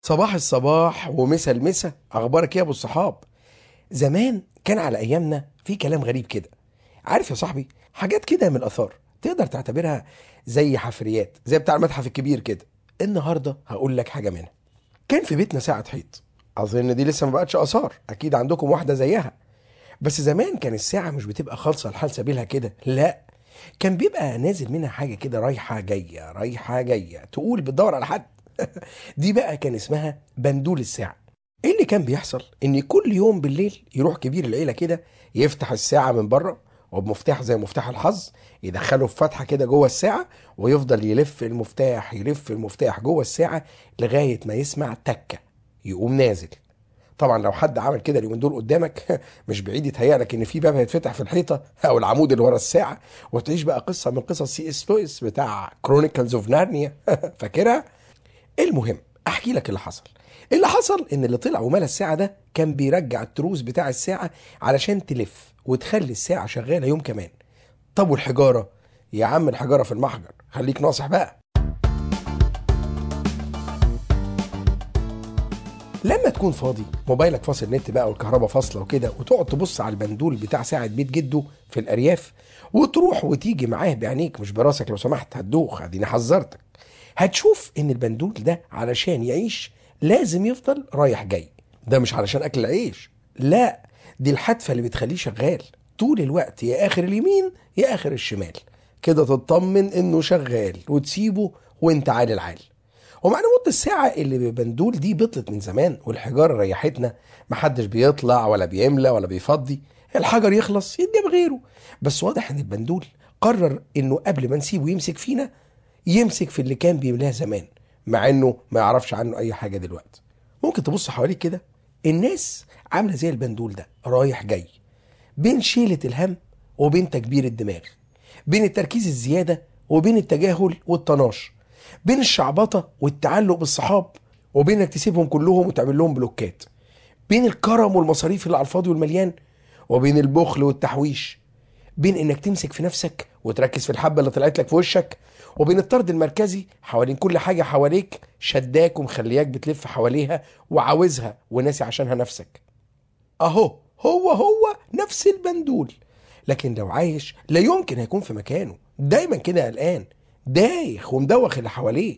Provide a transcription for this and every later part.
صباح الصباح ومسا المسا اخبارك ايه يا ابو الصحاب زمان كان على ايامنا في كلام غريب كده عارف يا صاحبي حاجات كده من الاثار تقدر تعتبرها زي حفريات زي بتاع المتحف الكبير كده النهارده هقول لك حاجه منها كان في بيتنا ساعه حيط اظن دي لسه ما بقتش اثار اكيد عندكم واحده زيها بس زمان كان الساعه مش بتبقى خالصه لحال سبيلها كده لا كان بيبقى نازل منها حاجه كده رايحه جايه رايحه جايه تقول بتدور على حد دي بقى كان اسمها بندول الساعة ايه اللي كان بيحصل ان كل يوم بالليل يروح كبير العيلة كده يفتح الساعة من بره وبمفتاح زي مفتاح الحظ يدخله في فتحة كده جوه الساعة ويفضل يلف المفتاح يلف المفتاح جوه الساعة لغاية ما يسمع تكة يقوم نازل طبعا لو حد عمل كده اليومين دول قدامك مش بعيد يتهيألك ان في باب هيتفتح في الحيطه او العمود اللي ورا الساعه وتعيش بقى قصه من قصص سي اس لويس بتاع كرونيكلز اوف نارنيا فاكرها؟ المهم احكي لك اللي حصل اللي حصل ان اللي طلع وملى الساعه ده كان بيرجع التروس بتاع الساعه علشان تلف وتخلي الساعه شغاله يوم كمان طب والحجاره يا عم الحجاره في المحجر خليك ناصح بقى لما تكون فاضي موبايلك فاصل نت بقى والكهرباء فاصله وكده وتقعد تبص على البندول بتاع ساعه بيت جده في الارياف وتروح وتيجي معاه بعينيك مش براسك لو سمحت هتدوخ اديني حذرتك هتشوف ان البندول ده علشان يعيش لازم يفضل رايح جاي ده مش علشان اكل العيش لا دي الحدفه اللي بتخليه شغال طول الوقت يا اخر اليمين يا اخر الشمال كده تطمن انه شغال وتسيبه وانت عال العال ومعنى مدة الساعة اللي ببندول دي بطلت من زمان والحجارة ريحتنا محدش بيطلع ولا بيملى ولا بيفضي الحجر يخلص يتجاب غيره بس واضح ان البندول قرر انه قبل ما نسيبه يمسك فينا يمسك في اللي كان بيملاه زمان مع انه ما يعرفش عنه اي حاجه دلوقتي ممكن تبص حواليك كده الناس عامله زي البندول ده رايح جاي بين شيله الهم وبين تكبير الدماغ بين التركيز الزياده وبين التجاهل والطناش بين الشعبطه والتعلق بالصحاب وبين انك تسيبهم كلهم وتعمل لهم بلوكات بين الكرم والمصاريف اللي على الفاضي والمليان وبين البخل والتحويش بين انك تمسك في نفسك وتركز في الحبه اللي طلعت لك في وشك وبين الطرد المركزي حوالين كل حاجه حواليك شداك ومخلياك بتلف حواليها وعاوزها وناسي عشانها نفسك اهو هو هو نفس البندول لكن لو عايش لا يمكن هيكون في مكانه دايما كده قلقان دايخ ومدوخ اللي حواليه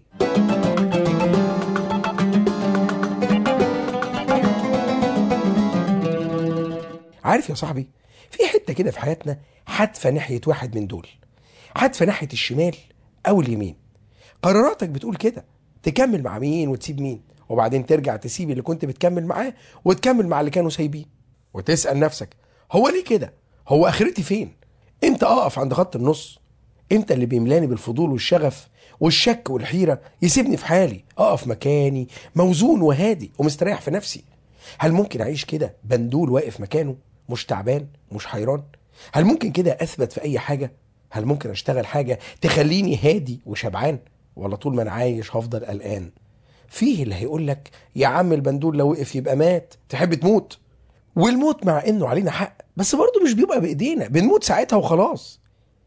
عارف يا صاحبي في حته كده في حياتنا حادفه ناحيه واحد من دول حادفه ناحيه الشمال او اليمين قراراتك بتقول كده تكمل مع مين وتسيب مين وبعدين ترجع تسيب اللي كنت بتكمل معاه وتكمل مع اللي كانوا سايبين وتسال نفسك هو ليه كده هو اخرتي فين امتى اقف عند خط النص امتى اللي بيملاني بالفضول والشغف والشك والحيره يسيبني في حالي اقف مكاني موزون وهادي ومستريح في نفسي هل ممكن اعيش كده بندول واقف مكانه مش تعبان مش حيران هل ممكن كده اثبت في اي حاجه هل ممكن اشتغل حاجه تخليني هادي وشبعان ولا طول ما انا عايش هفضل قلقان فيه اللي هيقول لك يا عم البندول لو وقف يبقى مات تحب تموت والموت مع انه علينا حق بس برضه مش بيبقى بايدينا بنموت ساعتها وخلاص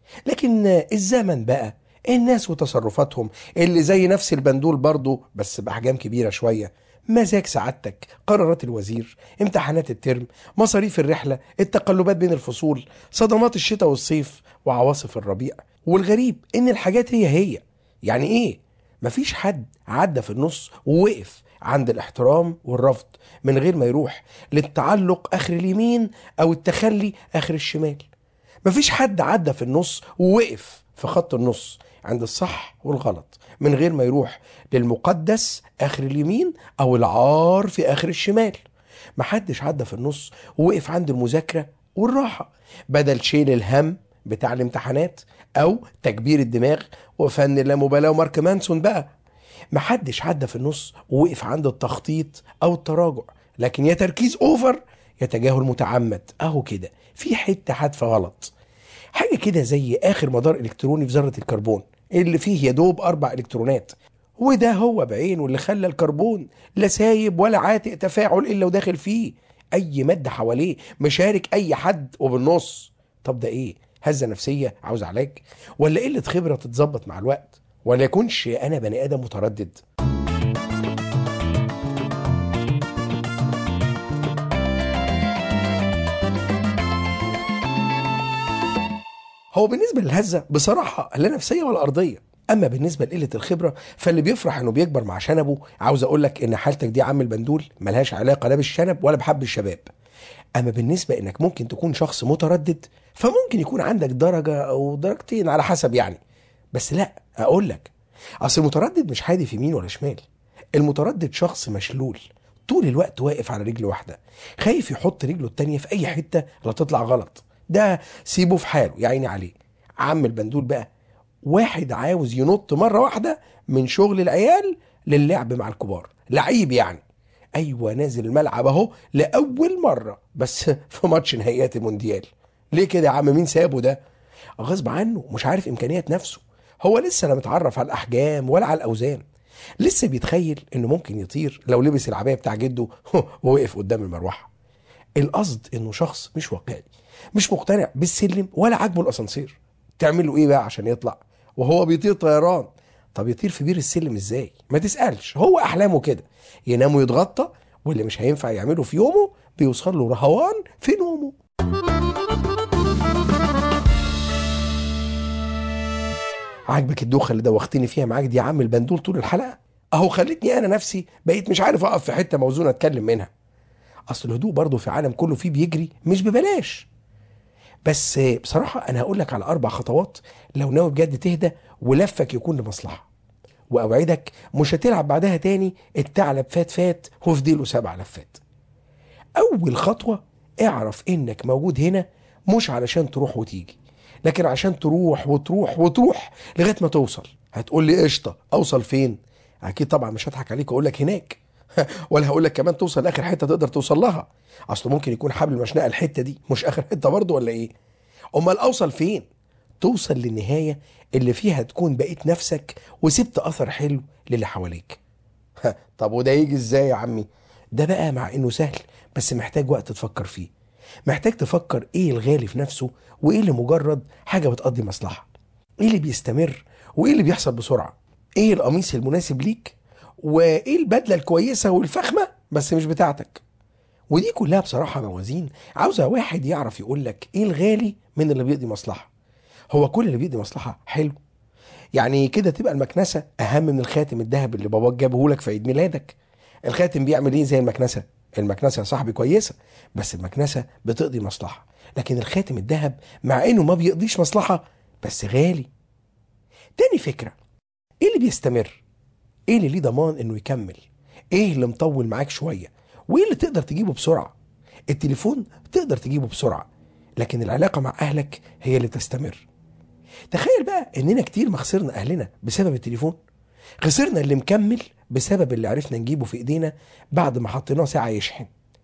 لكن الزمن بقى الناس وتصرفاتهم اللي زي نفس البندول برضه بس باحجام كبيره شويه مزاج سعادتك قرارات الوزير امتحانات الترم مصاريف الرحله التقلبات بين الفصول صدمات الشتاء والصيف وعواصف الربيع والغريب ان الحاجات هي هي يعني ايه مفيش حد عدى في النص ووقف عند الاحترام والرفض من غير ما يروح للتعلق اخر اليمين او التخلي اخر الشمال مفيش حد عدى في النص ووقف في خط النص عند الصح والغلط من غير ما يروح للمقدس اخر اليمين او العار في اخر الشمال محدش عدى في النص ووقف عند المذاكره والراحه بدل شيل الهم بتاع الامتحانات او تكبير الدماغ وفن اللامبالاه ومارك مانسون بقى محدش عدى في النص ووقف عند التخطيط او التراجع لكن يا تركيز اوفر يا تجاهل متعمد اهو كده في حته حادفه غلط حاجه كده زي اخر مدار الكتروني في ذره الكربون اللي فيه يا دوب اربع الكترونات وده هو بعينه اللي خلى الكربون لا سايب ولا عاتق تفاعل الا وداخل فيه اي ماده حواليه مشارك اي حد وبالنص طب ده ايه هزه نفسيه عاوز علاج ولا قله خبره تتظبط مع الوقت ولا يكونش انا بني ادم متردد هو بالنسبه للهزه بصراحه لا نفسيه ولا ارضيه اما بالنسبه لقله الخبره فاللي بيفرح انه بيكبر مع شنبه عاوز اقول لك ان حالتك دي عم البندول ملهاش علاقه لا بالشنب ولا بحب الشباب اما بالنسبه انك ممكن تكون شخص متردد فممكن يكون عندك درجه او درجتين على حسب يعني بس لا اقول لك اصل المتردد مش حادف يمين ولا شمال المتردد شخص مشلول طول الوقت واقف على رجل واحده خايف يحط رجله التانية في اي حته لا تطلع غلط ده سيبه في حاله يا عيني عليه عم البندول بقى واحد عاوز ينط مره واحده من شغل العيال للعب مع الكبار لعيب يعني ايوه نازل الملعب اهو لاول مره بس في ماتش نهائيات المونديال ليه كده يا عم مين سابه ده غصب عنه مش عارف امكانيات نفسه هو لسه لا متعرف على الاحجام ولا على الاوزان لسه بيتخيل انه ممكن يطير لو لبس العبايه بتاع جده ووقف قدام المروحه القصد انه شخص مش واقعي مش مقتنع بالسلم ولا عاجبه الاسانسير تعمل له ايه بقى عشان يطلع وهو بيطير طيران طب يطير في بير السلم ازاي ما تسالش هو احلامه كده ينام ويتغطى واللي مش هينفع يعمله في يومه بيوصل له رهوان في نومه عاجبك الدوخه اللي دوختني فيها معاك دي يا عم البندول طول الحلقه اهو خلتني انا نفسي بقيت مش عارف اقف في حته موزونه اتكلم منها اصل الهدوء برضه في عالم كله فيه بيجري مش ببلاش بس بصراحه انا هقول لك على اربع خطوات لو ناوي بجد تهدى ولفك يكون لمصلحه واوعدك مش هتلعب بعدها تاني الثعلب فات فات وفي ديله سبع لفات اول خطوه اعرف انك موجود هنا مش علشان تروح وتيجي لكن عشان تروح وتروح وتروح لغايه ما توصل هتقول لي قشطه اوصل فين اكيد طبعا مش هضحك عليك واقول لك هناك ولا هقول لك كمان توصل لاخر حته تقدر توصل لها اصل ممكن يكون حبل المشنقه الحته دي مش اخر حته برضه ولا ايه امال اوصل فين توصل للنهايه اللي فيها تكون بقيت نفسك وسبت اثر حلو للي حواليك طب وده يجي ازاي يا عمي ده بقى مع انه سهل بس محتاج وقت تفكر فيه محتاج تفكر ايه الغالي في نفسه وايه اللي مجرد حاجه بتقضي مصلحه ايه اللي بيستمر وايه اللي بيحصل بسرعه ايه القميص المناسب ليك وايه البدله الكويسه والفخمه بس مش بتاعتك ودي كلها بصراحه موازين عاوزه واحد يعرف يقول لك ايه الغالي من اللي بيقضي مصلحه هو كل اللي بيقضي مصلحه حلو يعني كده تبقى المكنسه اهم من الخاتم الذهب اللي باباك جابه لك في عيد ميلادك الخاتم بيعمل ايه زي المكنسه المكنسه يا صاحبي كويسه بس المكنسه بتقضي مصلحه لكن الخاتم الذهب مع انه ما بيقضيش مصلحه بس غالي تاني فكره ايه اللي بيستمر ايه اللي ليه ضمان انه يكمل ايه اللي مطول معاك شويه وايه اللي تقدر تجيبه بسرعه التليفون تقدر تجيبه بسرعه لكن العلاقه مع اهلك هي اللي تستمر تخيل بقى اننا كتير ما خسرنا اهلنا بسبب التليفون خسرنا اللي مكمل بسبب اللي عرفنا نجيبه في ايدينا بعد ما حطيناه ساعه يشحن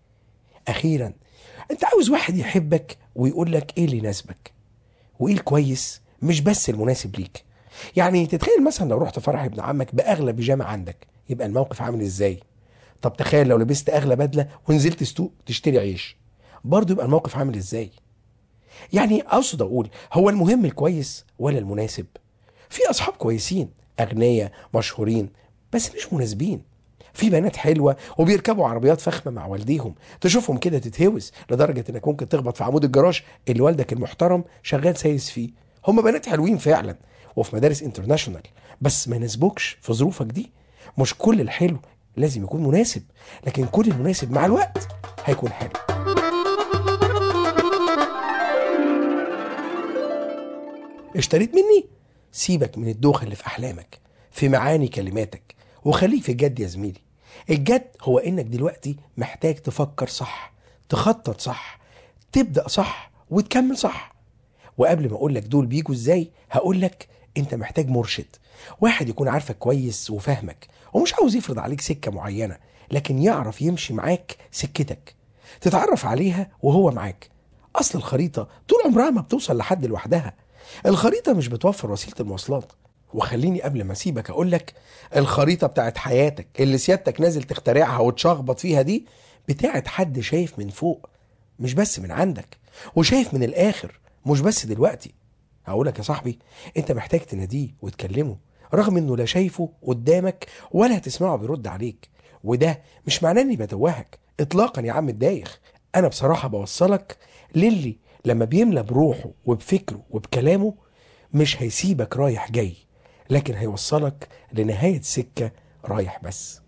اخيرا انت عاوز واحد يحبك ويقول لك ايه اللي يناسبك وايه الكويس مش بس المناسب ليك يعني تتخيل مثلا لو رحت فرح ابن عمك باغلى بيجامه عندك يبقى الموقف عامل ازاي طب تخيل لو لبست اغلى بدله ونزلت سوق تشتري عيش برضه يبقى الموقف عامل ازاي يعني اقصد اقول هو المهم الكويس ولا المناسب في اصحاب كويسين اغنياء مشهورين بس مش مناسبين في بنات حلوه وبيركبوا عربيات فخمه مع والديهم تشوفهم كده تتهوس لدرجه انك ممكن تخبط في عمود الجراج اللي والدك المحترم شغال سايس فيه هم بنات حلوين فعلا وفي مدارس انترناشونال بس ما يناسبوكش في ظروفك دي مش كل الحلو لازم يكون مناسب لكن كل المناسب مع الوقت هيكون حلو اشتريت مني سيبك من الدوخة اللي في أحلامك في معاني كلماتك وخليك في الجد يا زميلي الجد هو إنك دلوقتي محتاج تفكر صح تخطط صح تبدأ صح وتكمل صح وقبل ما أقول لك دول بيجوا إزاي هقول لك أنت محتاج مرشد واحد يكون عارفك كويس وفاهمك ومش عاوز يفرض عليك سكة معينة لكن يعرف يمشي معاك سكتك تتعرف عليها وهو معاك أصل الخريطة طول عمرها ما بتوصل لحد لوحدها الخريطة مش بتوفر وسيلة المواصلات وخليني قبل ما اسيبك اقول لك الخريطة بتاعت حياتك اللي سيادتك نازل تخترعها وتشخبط فيها دي بتاعت حد شايف من فوق مش بس من عندك وشايف من الاخر مش بس دلوقتي هقولك يا صاحبي انت محتاج تناديه وتكلمه رغم انه لا شايفه قدامك ولا هتسمعه بيرد عليك وده مش معناه اني بتوهك اطلاقا يا عم الدايخ انا بصراحة بوصلك للي لما بيملى بروحه وبفكره وبكلامه مش هيسيبك رايح جاي لكن هيوصلك لنهاية سكة رايح بس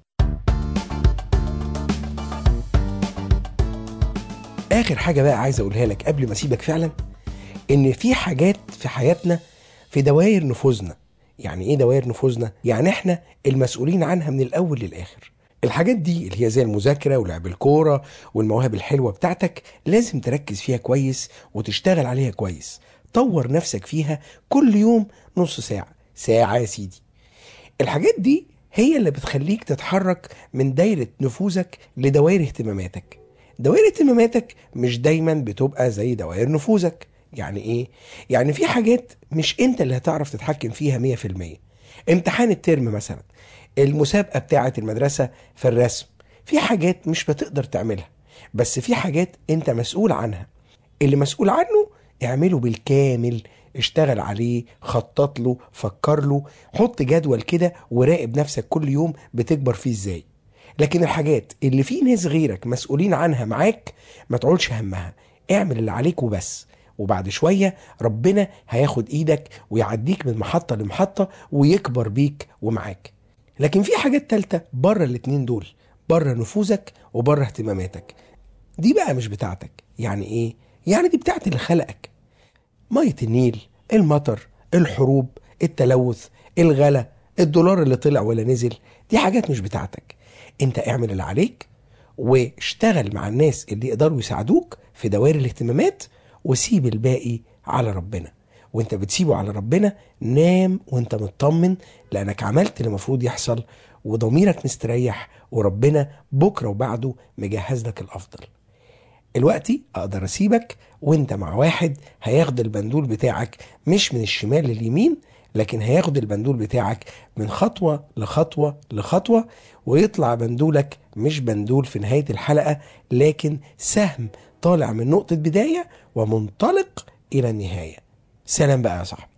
آخر حاجة بقى عايز أقولها لك قبل ما أسيبك فعلا إن في حاجات في حياتنا في دوائر نفوذنا يعني إيه دوائر نفوذنا؟ يعني إحنا المسؤولين عنها من الأول للآخر الحاجات دي اللي هي زي المذاكرة ولعب الكورة والمواهب الحلوة بتاعتك لازم تركز فيها كويس وتشتغل عليها كويس طور نفسك فيها كل يوم نص ساعة ساعة يا سيدي الحاجات دي هي اللي بتخليك تتحرك من دايرة نفوذك لدوائر اهتماماتك دوائر اهتماماتك مش دايما بتبقى زي دوائر نفوذك يعني ايه؟ يعني في حاجات مش انت اللي هتعرف تتحكم فيها مية في المية امتحان الترم مثلا المسابقة بتاعة المدرسة في الرسم في حاجات مش بتقدر تعملها بس في حاجات انت مسؤول عنها اللي مسؤول عنه اعمله بالكامل اشتغل عليه خطط له فكر له حط جدول كده وراقب نفسك كل يوم بتكبر فيه ازاي لكن الحاجات اللي في ناس غيرك مسؤولين عنها معاك ما تعولش همها اعمل اللي عليك وبس وبعد شوية ربنا هياخد ايدك ويعديك من محطة لمحطة ويكبر بيك ومعاك لكن في حاجات تالتة بره الاتنين دول بره نفوذك وبره اهتماماتك دي بقى مش بتاعتك يعني ايه يعني دي بتاعت اللي خلقك مية النيل المطر الحروب التلوث الغلا الدولار اللي طلع ولا نزل دي حاجات مش بتاعتك انت اعمل اللي عليك واشتغل مع الناس اللي يقدروا يساعدوك في دوائر الاهتمامات وسيب الباقي على ربنا وانت بتسيبه على ربنا نام وانت مطمن لانك عملت اللي المفروض يحصل وضميرك مستريح وربنا بكره وبعده مجهز لك الافضل دلوقتي اقدر اسيبك وانت مع واحد هياخد البندول بتاعك مش من الشمال لليمين لكن هياخد البندول بتاعك من خطوة لخطوة لخطوة ويطلع بندولك مش بندول في نهاية الحلقة لكن سهم طالع من نقطة بداية ومنطلق إلى النهاية سلام بقى يا صاحبي